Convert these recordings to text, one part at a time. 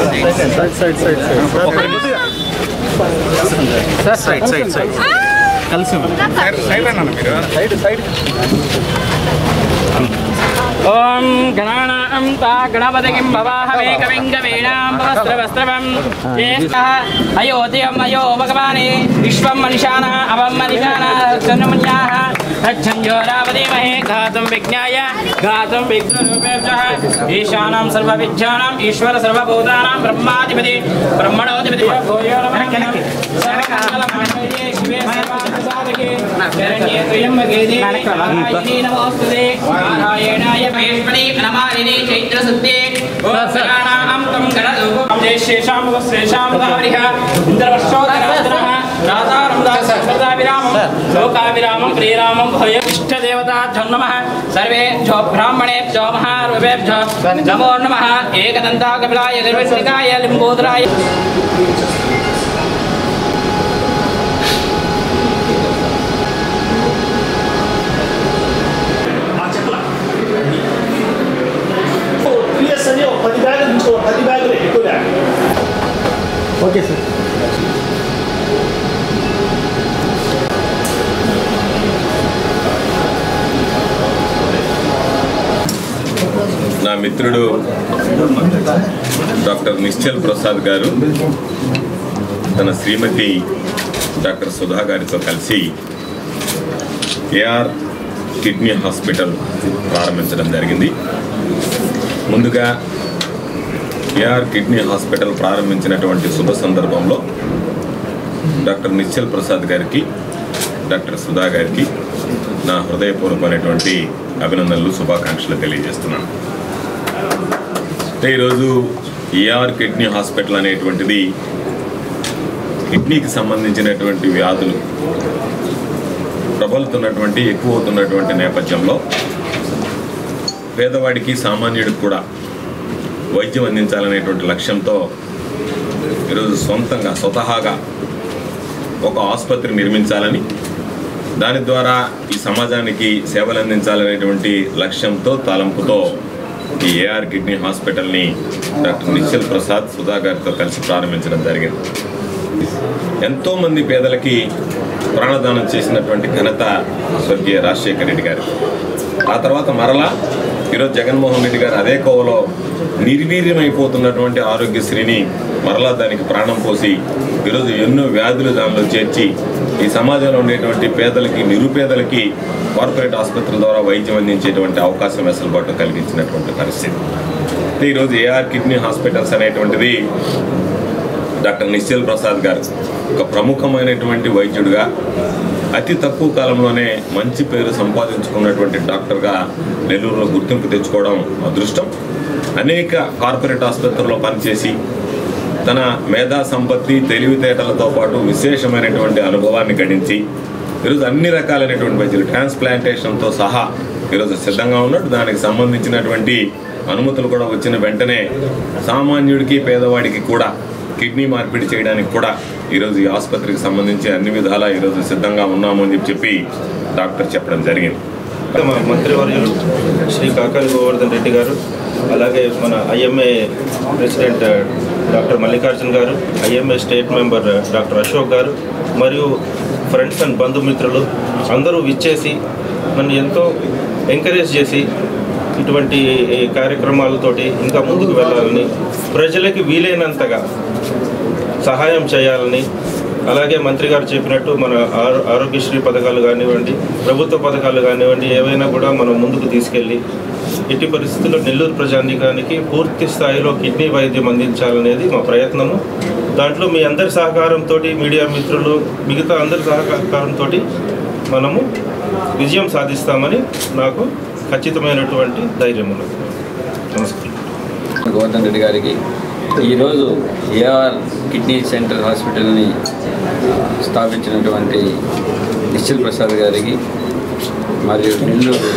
side side side side side side side కలిసి side side ఓం గణానాం తా గణపతికిం భవాహవే కవిం కవీనాం వస్త్రవస్త్రవం జ్యేష్ఠः అయోధ్యం అయో భగవానే విశ్వం మనిషాన అవం మనిషాన చంద్రమన్యాः రచ్చంజోరావదేమహే ఘాతం విజ్ఞాయ ఘాతం విఘ్నరూపేభ్యः ఈశానాం సర్వవిద్యానాం ఈశ్వర సర్వభూతానాం బ్రహ్మాధిపతి బ్రహ్మణోధిపతి భూయో నమః సర్వమంగళమాంగళ్యే శివే సర్వార్థసాధకే శరణ్యే త్ర్యంబకే దేవి నారాయణీ నమోస్తుతే నారాయణాయ భేష్మణి ప్రణమాలిని చైత్రశుద్ధే గోత్సరాణాం తం గణరూపం జయశేషాం ముఖశ్రేషాం ధారిః ఇంద్రవర్షోదరాధనః రాధారం దాసదావిరామం లోకావిరామం ప్రియరామం భయం ఇష్టదేవతా నమః సర్వేభ్యో బ్రాహ్మణేభ్యో మహారూపేభ్యో నమో నమః ఏకదంతా కపిలాయ నిర్విష్ణికాయ లింబోదరాయ ప్రియస్ అని ఒక పది బ్యాగులు తీసుకో పది బ్యాగులు ఎక్కువ బ్యాగ్ ఓకే సార్ నా మిత్రుడు డాక్టర్ నిశ్చల్ ప్రసాద్ గారు తన శ్రీమతి డాక్టర్ సుధా గారితో కలిసి ఏఆర్ కిడ్నీ హాస్పిటల్ ప్రారంభించడం జరిగింది ముందుగా ఏఆర్ కిడ్నీ హాస్పిటల్ ప్రారంభించినటువంటి శుభ సందర్భంలో డాక్టర్ నిశ్చల్ ప్రసాద్ గారికి డాక్టర్ సుధా గారికి నా హృదయపూర్వకమైనటువంటి అభినందనలు శుభాకాంక్షలు తెలియజేస్తున్నాను అంటే ఈరోజు ఏఆర్ కిడ్నీ హాస్పిటల్ అనేటువంటిది కిడ్నీకి సంబంధించినటువంటి వ్యాధులు ప్రబలుతున్నటువంటి ఎక్కువ అవుతున్నటువంటి నేపథ్యంలో పేదవాడికి సామాన్యుడికి కూడా వైద్యం అందించాలనేటువంటి లక్ష్యంతో ఈరోజు సొంతంగా స్వతహాగా ఒక ఆసుపత్రి నిర్మించాలని దాని ద్వారా ఈ సమాజానికి సేవలు అందించాలనేటువంటి లక్ష్యంతో తలంపుతో ఈ ఏఆర్ కిడ్నీ హాస్పిటల్ని డాక్టర్ నిశ్చల్ ప్రసాద్ సుధా గారితో కలిసి ప్రారంభించడం జరిగింది ఎంతోమంది పేదలకి ప్రాణదానం చేసినటువంటి ఘనత స్వర్గీయ రాజశేఖర రెడ్డి గారు ఆ తర్వాత మరలా ఈరోజు జగన్మోహన్ రెడ్డి గారు అదే కోవలో నిర్వీర్యమైపోతున్నటువంటి ఆరోగ్యశ్రీని మరలా దానికి ప్రాణం పోసి ఈరోజు ఎన్నో వ్యాధులు దానిలో చేర్చి ఈ సమాజంలో ఉండేటువంటి పేదలకి నిరుపేదలకి కార్పొరేట్ ఆసుపత్రుల ద్వారా వైద్యం అందించేటువంటి అవకాశం వెసులుబాటు కలిగించినటువంటి పరిస్థితి అంటే ఈరోజు ఏఆర్ కిడ్నీ హాస్పిటల్స్ అనేటువంటిది డాక్టర్ నిశ్చల్ ప్రసాద్ గారు ఒక ప్రముఖమైనటువంటి వైద్యుడిగా అతి తక్కువ కాలంలోనే మంచి పేరు సంపాదించుకున్నటువంటి డాక్టర్గా నెల్లూరులో గుర్తింపు తెచ్చుకోవడం అదృష్టం అనేక కార్పొరేట్ ఆసుపత్రుల్లో పనిచేసి తన మేధా సంపత్తి తెలివితేటలతో పాటు విశేషమైనటువంటి అనుభవాన్ని గడించి ఈరోజు అన్ని రకాలైనటువంటి వైద్యులు ట్రాన్స్ప్లాంటేషన్తో సహా ఈరోజు సిద్ధంగా ఉన్నట్టు దానికి సంబంధించినటువంటి అనుమతులు కూడా వచ్చిన వెంటనే సామాన్యుడికి పేదవాడికి కూడా కిడ్నీ మార్పిడి చేయడానికి కూడా ఈరోజు ఈ ఆసుపత్రికి సంబంధించి అన్ని విధాలా ఈరోజు సిద్ధంగా ఉన్నాము అని చెప్పి చెప్పి డాక్టర్ చెప్పడం జరిగింది మా మంత్రివర్యులు శ్రీ కాకాని గోవర్ధన్ రెడ్డి గారు అలాగే మన IMA president doctor Mallikarjun garu IMA state member doctor Ashok garu మరియు ఫ్రెండ్స్ అండ్ బంధుమిత్రులు అందరూ విచ్చేసి నన్ను ఎంతో ఎంకరేజ్ చేసి ఇటువంటి ఈ కార్యక్రమాలతోటి ఇంకా ముందుకు వెళ్ళాలని ప్రజలకి వీలైనంతగా సహాయం చేయాలని అలాగే మంత్రి గారు చెప్పినట్టు మన ఆరో- ఆరోగ్యశ్రీ పథకాలు కానివ్వండి ప్రభుత్వ పథకాలు కానివ్వండి ఏవైనా కూడా మనం ముందుకు తీసుకెళ్ళి ఎట్టి పరిస్థితుల్లో నెల్లూరు ప్రజానీకానికి పూర్తి స్థాయిలో కిడ్నీ వైద్యం అందించాలనేది మా ప్రయత్నము దాంట్లో మీ అందరి సహకారంతో మీడియా మిత్రులు మిగతా అందరి సహకారంతో మనము విజయం సాధిస్తామని నాకు ఖచ్చితమైనటువంటి ధైర్యం ఉన్నది నమస్కారం గోవర్ధన్ రెడ్డి గారికి ఈరోజు ఏఆర్ కిడ్నీ సెంటర్ హాస్పిటల్ని స్థాపించినటువంటి నిశ్చల్ ప్రసాద్ గారికి మరియు నెల్లూరు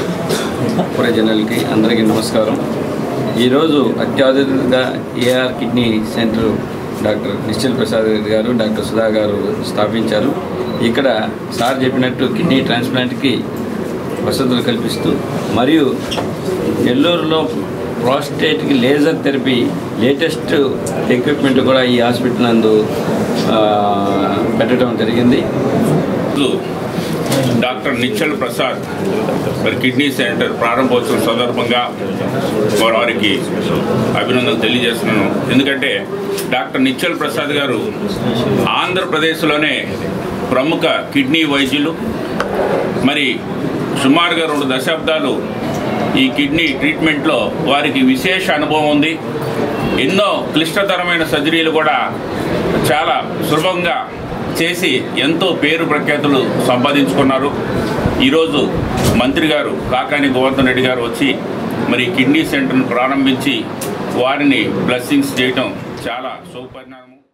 ప్రజలకి అందరికీ నమస్కారం ఈరోజు అత్యాధునిక AR kidney centre doctor Nishchal Prasad garu doctor Sudha గారు స్థాపించారు ఇక్కడ సార్ చెప్పినట్టు కిడ్నీ ట్రాన్స్ప్లాంట్కి వసతులు కల్పిస్తూ మరియు నెల్లూరులో ప్రాస్టేట్కి లేజర్ థెరపీ లేటెస్ట్ ఎక్విప్మెంట్ కూడా ఈ హాస్పిటల్ నందు ఆ, పెట్టడం జరిగింది రోజు డాక్టర్ నిచ్చల్ ప్రసాద్ మరి కిడ్నీ సెంటర్ ప్రారంభోత్సవం సందర్భంగా వారికి అభినందనలు తెలియజేస్తున్నాను ఎందుకంటే డాక్టర్ నిచ్చల్ ప్రసాద్ గారు ఆంధ్రప్రదేశ్లోనే ప్రముఖ కిడ్నీ వైద్యులు మరి సుమారుగా రెండు దశాబ్దాలు ఈ కిడ్నీ ట్రీట్మెంట్లో వారికి విశేష అనుభవం ఉంది ఎన్నో క్లిష్టతరమైన సర్జరీలు కూడా చాలా సులభంగా చేసి ఎంతో పేరు ప్రఖ్యాతులు సంపాదించుకున్నారు ఈరోజు మంత్రి గారు కాకాని గోవర్ధన్ రెడ్డి గారు వచ్చి మరి కిడ్నీ సెంటర్ను ప్రారంభించి వారిని బ్లెస్సింగ్స్ చేయటం చాలా శుభపరిణామం